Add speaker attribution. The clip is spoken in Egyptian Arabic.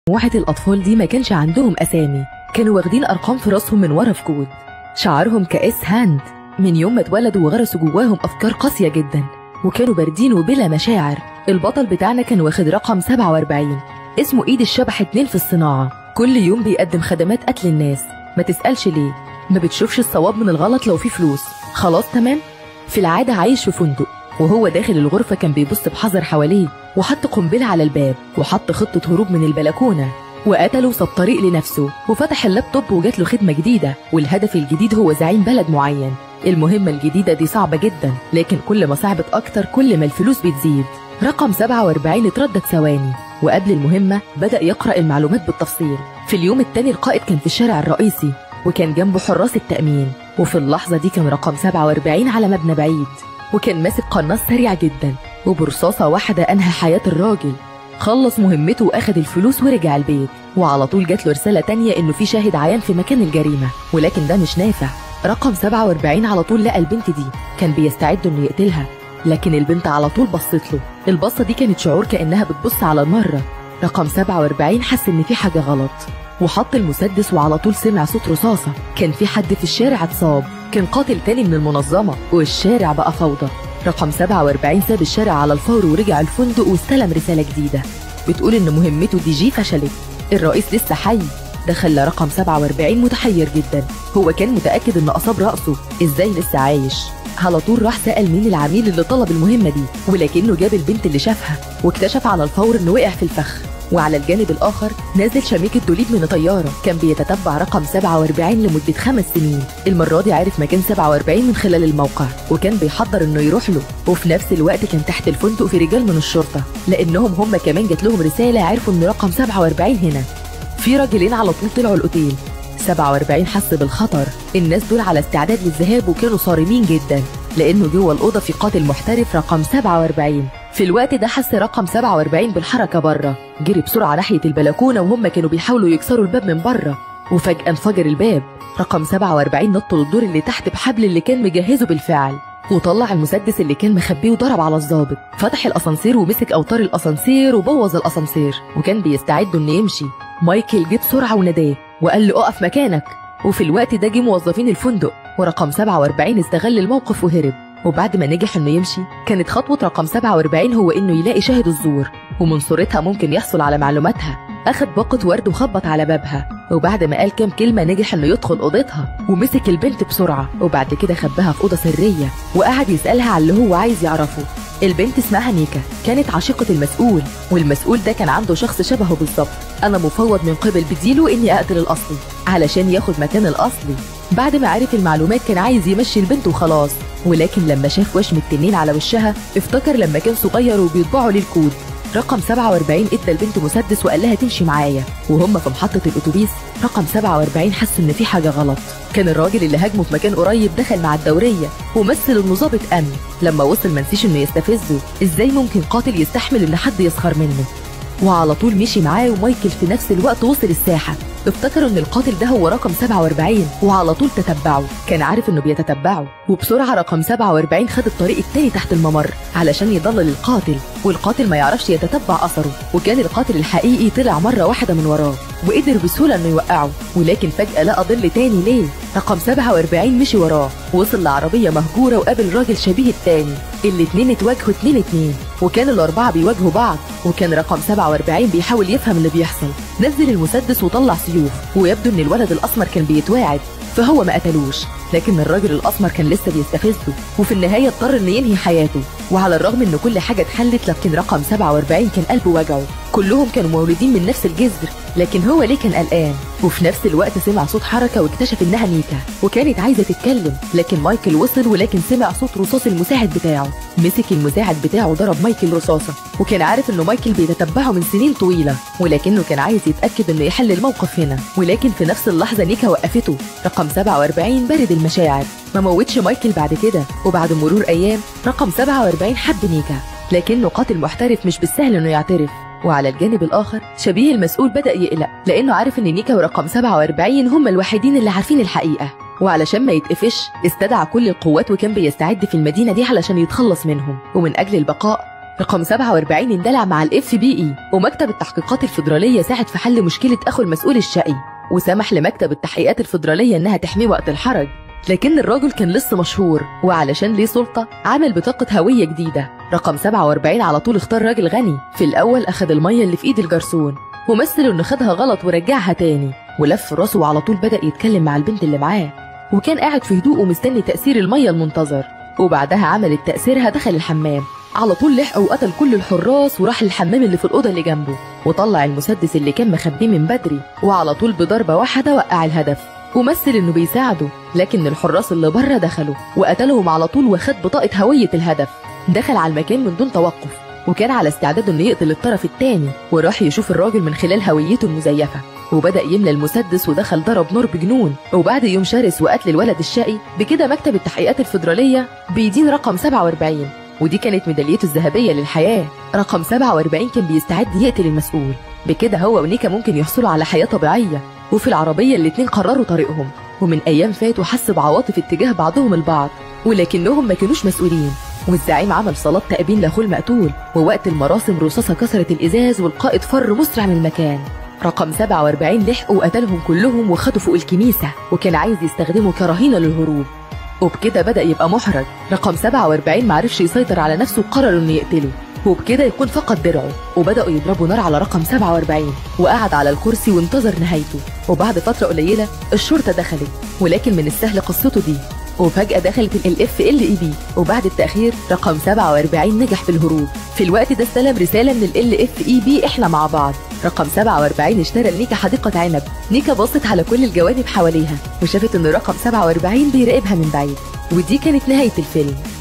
Speaker 1: مجموعة الأطفال دي ما كانش عندهم أسامي كانوا واخدين أرقام في راسهم من ورا في كود شعارهم كأس هاند من يوم ما اتولدوا وغرسوا جواهم أفكار قاسية جدا وكانوا باردين وبلا مشاعر البطل بتاعنا كان واخد رقم 47 اسمه إيد الشبح اتنين في الصناعة كل يوم بيقدم خدمات قتل الناس ما تسألش ليه ما بتشوفش الصواب من الغلط لو في فلوس خلاص تمام في العادة عايش في فندق وهو داخل الغرفة كان بيبص بحذر حواليه وحط قنبلة على الباب وحط خطة هروب من البلكونة وقتله وساب طريق لنفسه وفتح اللابتوب وجات له خدمة جديدة والهدف الجديد هو زعيم بلد معين المهمة الجديدة دي صعبة جدا لكن كل ما صعبت أكتر كل ما الفلوس بتزيد رقم 47 اتردد ثواني وقبل المهمة بدأ يقرأ المعلومات بالتفصيل في اليوم التاني القائد كان في الشارع الرئيسي وكان جنبه حراس التأمين وفي اللحظة دي كان رقم 47 على مبنى بعيد وكان ماسك قناص سريع جدا وبرصاصة واحدة أنهى حياة الراجل خلص مهمته وأخد الفلوس ورجع البيت وعلى طول جات له رسالة تانية إنه في شاهد عيان في مكان الجريمة ولكن ده مش نافع رقم 47 على طول لقى البنت دي كان بيستعد إنه يقتلها لكن البنت على طول بصت له البصة دي كانت شعور كأنها بتبص على المرة رقم 47 حس إن في حاجة غلط وحط المسدس وعلى طول سمع صوت رصاصة كان في حد في الشارع اتصاب كان قاتل تاني من المنظمة والشارع بقى فوضى رقم 47 ساب الشارع على الفور ورجع الفندق واستلم رسالة جديدة بتقول إن مهمته دي جي فشلت الرئيس لسه حي ده خلى رقم 47 متحير جدا هو كان متأكد إن أصاب رأسه إزاي لسه عايش على طول راح سأل مين العميل اللي طلب المهمة دي ولكنه جاب البنت اللي شافها واكتشف على الفور إنه وقع في الفخ وعلى الجانب الآخر نازل شميك الدوليب من طيارة كان بيتتبع رقم 47 لمدة خمس سنين المرة دي عرف مكان 47 من خلال الموقع وكان بيحضر انه يروح له وفي نفس الوقت كان تحت الفندق في رجال من الشرطة لأنهم هم كمان جات لهم رسالة عرفوا ان رقم 47 هنا في راجلين على طول طلعوا الأوتيل 47 حس بالخطر الناس دول على استعداد للذهاب وكانوا صارمين جدا لأنه جوه الأوضة في قاتل محترف رقم 47 في الوقت ده حس رقم 47 بالحركة بره جري بسرعة ناحية البلكونة وهم كانوا بيحاولوا يكسروا الباب من بره وفجأة انفجر الباب رقم 47 نط للدور اللي تحت بحبل اللي كان مجهزه بالفعل وطلع المسدس اللي كان مخبيه وضرب على الظابط فتح الاسانسير ومسك اوتار الاسانسير وبوظ الاسانسير وكان بيستعد انه يمشي مايكل جه بسرعه وناداه وقال له اقف مكانك وفي الوقت ده جه موظفين الفندق ورقم 47 استغل الموقف وهرب وبعد ما نجح انه يمشي كانت خطوة رقم 47 هو انه يلاقي شاهد الزور ومن صورتها ممكن يحصل على معلوماتها اخد باقة ورد وخبط على بابها وبعد ما قال كام كلمة نجح انه يدخل اوضتها ومسك البنت بسرعة وبعد كده خباها في اوضة سرية وقعد يسألها على اللي هو عايز يعرفه البنت اسمها نيكا كانت عشيقة المسؤول والمسؤول ده كان عنده شخص شبهه بالظبط انا مفوض من قبل بديله اني اقتل الاصلي علشان ياخد مكان الاصلي بعد ما عرف المعلومات كان عايز يمشي البنت وخلاص ولكن لما شاف وشم التنين على وشها افتكر لما كان صغير وبيطبعوا ليه الكود رقم 47 ادى البنت مسدس وقال لها تمشي معايا وهم في محطة الأتوبيس رقم 47 حس إن في حاجة غلط كان الراجل اللي هاجمه في مكان قريب دخل مع الدورية ومثل إنه ظابط أمن لما وصل منسيش إنه يستفزه إزاي ممكن قاتل يستحمل إن حد يسخر منه وعلى طول مشي معاه ومايكل في نفس الوقت وصل الساحة افتكروا ان القاتل ده هو رقم 47 وعلى طول تتبعه كان عارف انه بيتتبعه وبسرعه رقم 47 خد الطريق التاني تحت الممر علشان يضلل القاتل والقاتل ما يعرفش يتتبع اثره وكان القاتل الحقيقي طلع مره واحده من وراه وقدر بسهوله انه يوقعه ولكن فجاه لقى ظل تاني ليه رقم 47 مشي وراه وصل لعربيه مهجوره وقابل راجل شبيه التاني الاتنين اتواجهوا اتنين اتنين وكان الاربعه بيواجهوا بعض وكان رقم 47 بيحاول يفهم اللي بيحصل نزل المسدس وطلع سيوف ويبدو ان الولد الاسمر كان بيتواعد فهو ما قتلوش لكن الراجل الاسمر كان لسه بيستفزه وفي النهايه اضطر انه ينهي حياته وعلى الرغم ان كل حاجه اتحلت لكن رقم 47 كان قلبه وجعه كلهم كانوا مولودين من نفس الجذر لكن هو ليه كان قلقان وفي نفس الوقت سمع صوت حركه واكتشف انها نيكا وكانت عايزه تتكلم لكن مايكل وصل ولكن سمع صوت رصاص المساعد بتاعه مسك المساعد بتاعه ضرب مايكل رصاصه وكان عارف انه مايكل بيتتبعه من سنين طويله ولكنه كان عايز يتاكد انه يحل الموقف هنا ولكن في نفس اللحظه نيكا وقفته رقم 47 برد المشاعر ما موتش مايكل بعد كده وبعد مرور ايام رقم 47 حب نيكا لكنه قاتل محترف مش بالسهل انه يعترف وعلى الجانب الآخر شبيه المسؤول بدأ يقلق لأنه عارف إن نيكا ورقم 47 هم الوحيدين اللي عارفين الحقيقة وعلشان ما يتقفش استدعى كل القوات وكان بيستعد في المدينة دي علشان يتخلص منهم ومن أجل البقاء رقم 47 اندلع مع الاف بي اي ومكتب التحقيقات الفيدرالية ساعد في حل مشكلة أخو المسؤول الشقي وسمح لمكتب التحقيقات الفيدرالية إنها تحميه وقت الحرج لكن الراجل كان لسه مشهور وعلشان ليه سلطة عمل بطاقة هوية جديدة رقم 47 على طول اختار راجل غني في الأول أخد المية اللي في إيد الجرسون ومثل إنه خدها غلط ورجعها تاني ولف راسه وعلى طول بدأ يتكلم مع البنت اللي معاه وكان قاعد في هدوء ومستني تأثير المية المنتظر وبعدها عملت تأثيرها دخل الحمام على طول لحق وقتل كل الحراس وراح للحمام اللي في الأوضة اللي جنبه وطلع المسدس اللي كان مخبيه من بدري وعلى طول بضربة واحدة وقع الهدف ومثل انه بيساعده لكن الحراس اللي بره دخلوا وقتلهم على طول وخد بطاقة هوية الهدف دخل على المكان من دون توقف وكان على استعداد انه يقتل الطرف التاني وراح يشوف الراجل من خلال هويته المزيفة وبدأ يملى المسدس ودخل ضرب نار بجنون وبعد يوم شرس وقتل الولد الشقي بكده مكتب التحقيقات الفيدرالية بيدين رقم 47 ودي كانت ميداليته الذهبية للحياة رقم 47 كان بيستعد يقتل المسؤول بكده هو ونيكا ممكن يحصلوا على حياة طبيعية وفي العربية الاتنين قرروا طريقهم ومن أيام فاتوا حس بعواطف اتجاه بعضهم البعض ولكنهم ما كانوش مسؤولين والزعيم عمل صلاة تأبين لأخوه المقتول ووقت المراسم رصاصة كسرت الإزاز والقائد فر مسرع من المكان رقم 47 لحقوا وقتلهم كلهم وخدوا فوق الكنيسة وكان عايز يستخدمه كرهينة للهروب وبكده بدأ يبقى محرج رقم 47 معرفش يسيطر على نفسه وقرر انه يقتله وبكده يكون فقد درعه وبدأوا يضربوا نار على رقم 47 وقعد على الكرسي وانتظر نهايته وبعد فترة قليلة الشرطة دخلت ولكن من السهل قصته دي وفجأة دخلت الاف ال اي بي وبعد التأخير رقم 47 نجح في الهروب في الوقت ده استلم رسالة من ال اف اي بي احنا مع بعض رقم 47 اشترى لنيكا حديقة عنب نيكا بصت على كل الجوانب حواليها وشافت ان رقم 47 بيراقبها من بعيد ودي كانت نهاية الفيلم